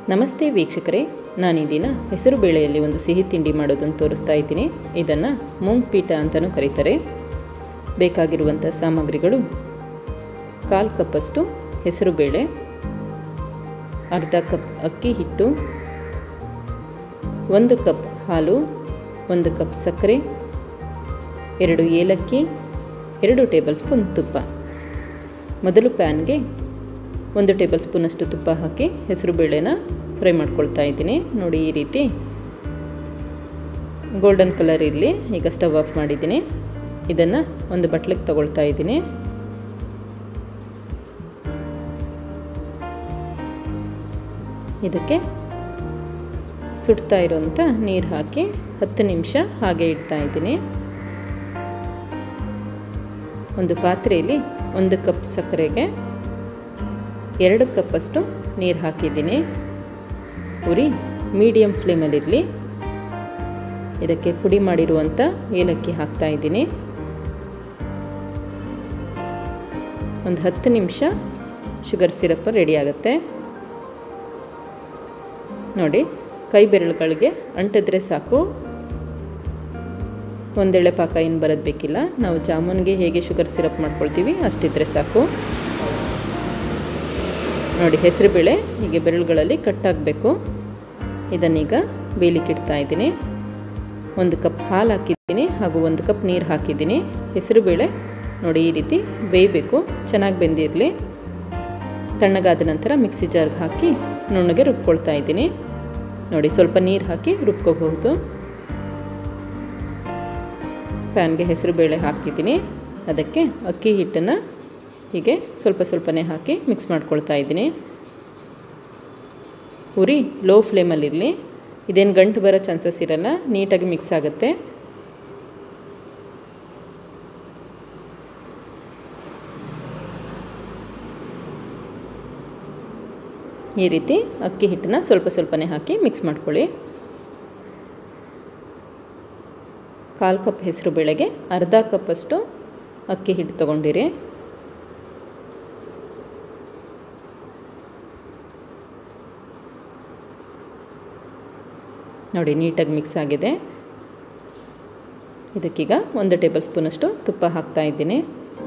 ನಮಸ್ತೆ ವೀಕ್ಷಕರೇ ನಾನು ಈ ದಿನ ಹೆಸರು ಬೇಳೆಯಲ್ಲಿ ಒಂದು ಸಿಹಿ ತಿಂಡಿ ಮಾಡೋದನ್ನು ತೋರಿಸ್ತಾ ಇದ್ದೀನಿ ಇದನ್ನು ಮೂಂಗ್ ಪೀಠ ಅಂತಲೂ ಕರೀತಾರೆ ಬೇಕಾಗಿರುವಂಥ ಸಾಮಗ್ರಿಗಳು ಕಾಲು ಕಪ್ಪಷ್ಟು ಹೆಸರು ಬೇಳೆ ಅರ್ಧ ಕಪ್ ಅಕ್ಕಿ ಹಿಟ್ಟು ಒಂದು ಕಪ್ ಹಾಲು ಒಂದು ಕಪ್ ಸಕ್ಕರೆ ಎರಡು ಏಲಕ್ಕಿ ಎರಡು ಟೇಬಲ್ ಸ್ಪೂನ್ ತುಪ್ಪ ಮೊದಲು ಪ್ಯಾನ್ಗೆ ಒಂದು ಟೇಬಲ್ ಸ್ಪೂನಷ್ಟು ತುಪ್ಪ ಹಾಕಿ ಹೆಸರು ಬೇಳೆನ ಫ್ರೈ ಮಾಡ್ಕೊಳ್ತಾ ಇದ್ದೀನಿ ನೋಡಿ ಈ ರೀತಿ ಗೋಲ್ಡನ್ ಕಲರ್ ಇರಲಿ ಈಗ ಸ್ಟವ್ ಆಫ್ ಮಾಡಿದ್ದೀನಿ ಇದನ್ನು ಒಂದು ಬಟ್ಲಿಗೆ ತಗೊಳ್ತಾ ಇದ್ದೀನಿ ಇದಕ್ಕೆ ಸುಡ್ತಾ ಇರೋಂಥ ನೀರು ಹಾಕಿ ಹತ್ತು ನಿಮಿಷ ಹಾಗೆ ಇಡ್ತಾ ಇದ್ದೀನಿ ಒಂದು ಪಾತ್ರೆಯಲ್ಲಿ ಒಂದು ಕಪ್ ಸಕ್ಕರೆಗೆ ಎರಡು ಕಪ್ಪಷ್ಟು ನೀರು ಹಾಕಿದ್ದೀನಿ ಉರಿ ಮೀಡಿಯಮ್ ಫ್ಲೇಮಲ್ಲಿರಲಿ ಇದಕ್ಕೆ ಪುಡಿ ಮಾಡಿರುವಂಥ ಏಲಕ್ಕಿ ಹಾಕ್ತಾ ಇದ್ದೀನಿ ಒಂದು ಹತ್ತು ನಿಮಿಷ ಶುಗರ್ ಸಿರಪ್ ರೆಡಿ ಆಗುತ್ತೆ ನೋಡಿ ಕೈ ಬೆರಳುಗಳಿಗೆ ಅಂಟಿದ್ರೆ ಸಾಕು ಒಂದೆಳೆ ಪಾಕ ಏನು ಬರೋದು ಬೇಕಿಲ್ಲ ನಾವು ಜಾಮೂನ್ಗೆ ಹೇಗೆ ಶುಗರ್ ಸಿರಪ್ ಮಾಡ್ಕೊಳ್ತೀವಿ ಅಷ್ಟಿದ್ರೆ ಸಾಕು ನೋಡಿ ಹೆಸರುಬೇಳೆ ಹೀಗೆ ಬೆರಳುಗಳಲ್ಲಿ ಕಟ್ಟಾಗಬೇಕು ಇದನ್ನೀಗ ಬೇಯಲಿಕ್ಕೆ ಇಡ್ತಾ ಇದ್ದೀನಿ ಒಂದು ಕಪ್ ಹಾಲು ಹಾಕಿದ್ದೀನಿ ಹಾಗೂ ಒಂದು ಕಪ್ ನೀರು ಹಾಕಿದ್ದೀನಿ ಹೆಸರುಬೇಳೆ ನೋಡಿ ಈ ರೀತಿ ಬೇಯಬೇಕು ಚೆನ್ನಾಗಿ ಬೆಂದಿರಲಿ ತಣ್ಣಗಾದ ನಂತರ ಮಿಕ್ಸಿ ಜಾರ್ಗೆ ಹಾಕಿ ನುಣ್ಣಗೆ ರುಬ್ಕೊಳ್ತಾ ಇದ್ದೀನಿ ನೋಡಿ ಸ್ವಲ್ಪ ನೀರು ಹಾಕಿ ರುಬ್ಕೋಬಹುದು ಪ್ಯಾನ್ಗೆ ಹೆಸರು ಬೇಳೆ ಹಾಕಿದ್ದೀನಿ ಅದಕ್ಕೆ ಅಕ್ಕಿ ಹಿಟ್ಟನ್ನು ಹೀಗೆ ಸ್ವಲ್ಪ ಸ್ವಲ್ಪನೇ ಹಾಕಿ ಮಿಕ್ಸ್ ಮಾಡ್ಕೊಳ್ತಾ ಇದ್ದೀನಿ ಉರಿ ಲೋ ಫ್ಲೇಮಲ್ಲಿರಲಿ ಇದೇನು ಗಂಟು ಬರೋ ಚಾನ್ಸಸ್ ಇರಲ್ಲ ನೀಟಾಗಿ ಮಿಕ್ಸ್ ಆಗುತ್ತೆ ಈ ರೀತಿ ಅಕ್ಕಿ ಹಿಟ್ಟನ್ನ ಸ್ವಲ್ಪ ಸ್ವಲ್ಪನೇ ಹಾಕಿ ಮಿಕ್ಸ್ ಮಾಡ್ಕೊಳ್ಳಿ ಕಾಲು ಕಪ್ ಹೆಸರು ಬೇಳೆಗೆ ಅರ್ಧ ಕಪ್ಪಷ್ಟು ಅಕ್ಕಿ ಹಿಟ್ಟು ತೊಗೊಂಡಿರಿ ನೋಡಿ ನೀಟಾಗಿ ಮಿಕ್ಸ್ ಆಗಿದೆ ಇದಕ್ಕೀಗ ಒಂದು ಟೇಬಲ್ ಸ್ಪೂನಷ್ಟು ತುಪ್ಪ ಹಾಕ್ತಾ ಇದ್ದೀನಿ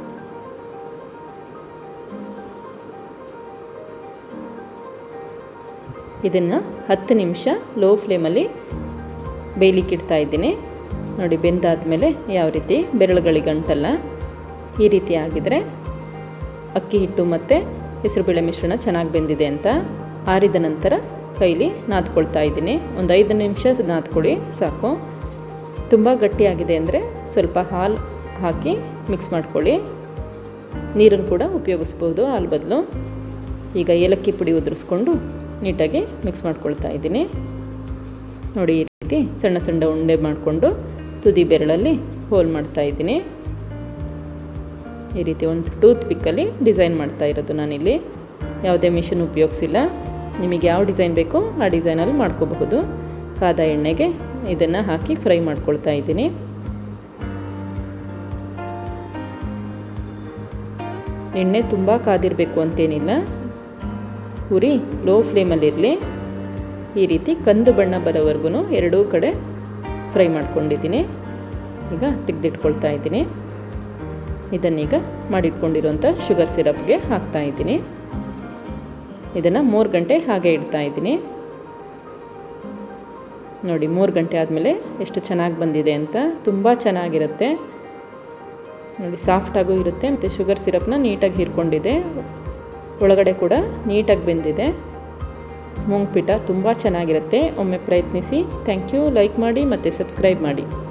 ಇದನ್ನು ಹತ್ತು ನಿಮಿಷ ಲೋ ಫ್ಲೇಮಲ್ಲಿ ಬೇಯಲಿಕ್ಕೆ ಇಡ್ತಾ ಇದ್ದೀನಿ ನೋಡಿ ಬೆಂದಾದಮೇಲೆ ಯಾವ ರೀತಿ ಬೆರಳುಗಳಿಗೆ ಅಂಟಲ್ಲ ಈ ರೀತಿ ಆಗಿದರೆ ಅಕ್ಕಿ ಹಿಟ್ಟು ಮತ್ತು ಹೆಸರುಬೇಳೆ ಮಿಶ್ರಣ ಚೆನ್ನಾಗಿ ಬೆಂದಿದೆ ಅಂತ ಆರಿದ ನಂತರ ಕೈಲಿ ನಾದ್ಕೊಳ್ತಾ ಇದ್ದೀನಿ ಒಂದು ಐದು ನಿಮಿಷ ನಾದ್ಕೊಳ್ಳಿ ಸಾಕು ತುಂಬ ಗಟ್ಟಿಯಾಗಿದೆ ಅಂದರೆ ಸ್ವಲ್ಪ ಹಾಲು ಹಾಕಿ ಮಿಕ್ಸ್ ಮಾಡ್ಕೊಳ್ಳಿ ನೀರನ್ನು ಕೂಡ ಉಪಯೋಗಿಸ್ಬೋದು ಹಾಲು ಬದಲು ಈಗ ಏಲಕ್ಕಿ ಪುಡಿ ಉದುರಿಸ್ಕೊಂಡು ನೀಟಾಗಿ ಮಿಕ್ಸ್ ಮಾಡ್ಕೊಳ್ತಾ ಇದ್ದೀನಿ ನೋಡಿ ಈ ರೀತಿ ಸಣ್ಣ ಸಣ್ಣ ಉಂಡೆ ಮಾಡಿಕೊಂಡು ತುದಿ ಬೆರಳಲ್ಲಿ ಹೋಲ್ ಮಾಡ್ತಾ ಇದ್ದೀನಿ ಈ ರೀತಿ ಒಂದು ಟೂತ್ ಪಿಕ್ಕಲ್ಲಿ ಡಿಸೈನ್ ಮಾಡ್ತಾ ಇರೋದು ನಾನಿಲ್ಲಿ ಯಾವುದೇ ಮಿಷಿನ್ ಉಪಯೋಗಿಸಿಲ್ಲ ನಿಮಗೆ ಯಾವ ಡಿಸೈನ್ ಬೇಕೋ ಆ ಡಿಸೈನಲ್ಲಿ ಮಾಡ್ಕೋಬಹುದು ಕಾದ ಎಣ್ಣೆಗೆ ಇದನ್ನು ಹಾಕಿ ಫ್ರೈ ಮಾಡ್ಕೊಳ್ತಾ ಇದ್ದೀನಿ ಎಣ್ಣೆ ತುಂಬ ಕಾದಿರಬೇಕು ಅಂತೇನಿಲ್ಲ ಉರಿ ಲೋ ಫ್ಲೇಮಲ್ಲಿರಲಿ ಈ ರೀತಿ ಕಂದು ಬಣ್ಣ ಬರೋವರೆಗೂ ಎರಡೂ ಕಡೆ ಫ್ರೈ ಮಾಡ್ಕೊಂಡಿದ್ದೀನಿ ಈಗ ತೆಗೆದಿಟ್ಕೊಳ್ತಾ ಇದ್ದೀನಿ ಇದನ್ನೀಗ ಮಾಡಿಟ್ಕೊಂಡಿರೋಂಥ ಶುಗರ್ ಸಿರಪ್ಗೆ ಹಾಕ್ತಾ ಇದ್ದೀನಿ ಇದನ್ನು ಮೂರು ಗಂಟೆ ಹಾಗೆ ಇಡ್ತಾ ಇದ್ದೀನಿ ನೋಡಿ ಮೂರು ಗಂಟೆ ಆದಮೇಲೆ ಎಷ್ಟು ಚೆನ್ನಾಗಿ ಬಂದಿದೆ ಅಂತ ತುಂಬ ಚೆನ್ನಾಗಿರುತ್ತೆ ನೋಡಿ ಸಾಫ್ಟಾಗೂ ಇರುತ್ತೆ ಮತ್ತು ಶುಗರ್ ಸಿರಪ್ನ ನೀಟಾಗಿ ಹೀರ್ಕೊಂಡಿದೆ ಒಳಗಡೆ ಕೂಡ ನೀಟಾಗಿ ಬೆಂದಿದೆ ಮೂಂಗ್ ಪೀಠ ತುಂಬ ಚೆನ್ನಾಗಿರುತ್ತೆ ಒಮ್ಮೆ ಪ್ರಯತ್ನಿಸಿ ಥ್ಯಾಂಕ್ ಯು ಲೈಕ್ ಮಾಡಿ ಮತ್ತು ಸಬ್ಸ್ಕ್ರೈಬ್ ಮಾಡಿ